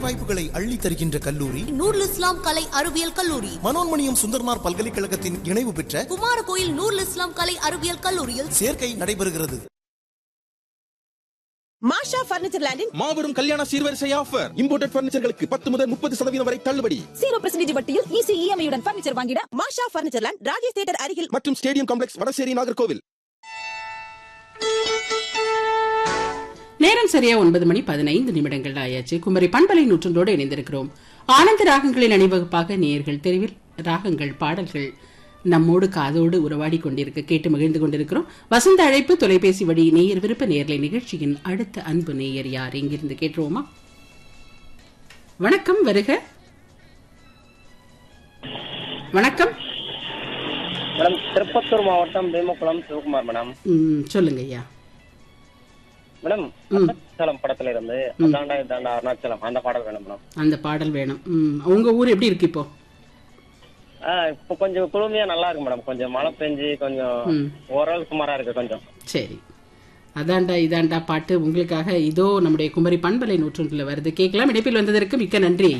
வாய்ப்புகளை அள்ளித் தருகின்ற கல்லூரி நூருல் இஸ்லாம் கலை அறிவியல் கல்லூரி மனோன்மணியம் சுந்தர்மார் பல்கலைக்கழகத்தின் இணைவு பெற்ற குமாரகோயில் நூருல் இஸ்லாம் கலை அறிவியல் கல்லூரியில் சேர்க்கை நடைபெறுகிறது மாஷா பர்னிச்சர் லேண்டின் மாபெரும் கல்யாண சீர்வரிசை ஆஃபர் இம்போர்ட்டட் பர்னிச்சர்களுக்கு பத்து முதல் முப்பது சதவீதம் வரை தள்ளுபடி ஜீரோ பர்சன்டேஜ் வட்டியில் ஈஸி இஎம்ஐ உடன் பர்னிச்சர் வாங்கிட Masha furniture land Rajesh theatre அருகில் மற்றும் ஸ்டேடியம் காம்ப்ளெக்ஸ் வடசேரி நாகர்கோவில் நேரம் சரியா ஒன்பது மணி பதினைந்து நிமிடங்கள் ஆயாச்சு குமரி பண்பலை நூற்றந்தோடு இணைந்திருக்கிறோம் ஆனந்த ராகங்களின் அணிவகுப்பாக நேயர்கள் தெருவில் ராகங்கள் பாடல்கள் நம்மோடு காதோடு உறவாடி கொண்டிருக்க கேட்டு மகிழ்ந்து கொண்டிருக்கிறோம் வசந்த அழைப்பு தொலைபேசி வழி நேயர் விருப்ப நேர்லை நிகழ்ச்சியின் அடுத்த அன்பு நேயர் யார் இங்கிருந்து கேட்டுருவோமா வணக்கம் வருக வணக்கம் மேடம் திருப்பத்தூர் மாவட்டம் பீமகுளம் சிவகுமார் மேடம் ம், சொல்லுங்க ஐயா மேடம் அருணாச்சலம் படத்துல இருந்து அதாண்டா இதாண்டா அருணாச்சலம் அந்த பாடல் வேணும் மேடம் அந்த பாடல் வேணும் ம், உங்க ஊர் எப்படி இருக்கு இப்போ ஆ இப்போ கொஞ்சம் குளுமையா நல்லா இருக்கு மேடம் கொஞ்சம் மழை பெஞ்சு கொஞ்சம் ம். ஓரளவு சுமாரா இருக்கு கொஞ்சம் சரி அதாண்டா இதாண்டா பாட்டு உங்களுக்காக இதோ நம்முடைய குமரி பண்பலை நூற்றொன்றில் வருது கேட்கலாம் இணைப்பில் வந்ததற்கு மிக்க நன்றி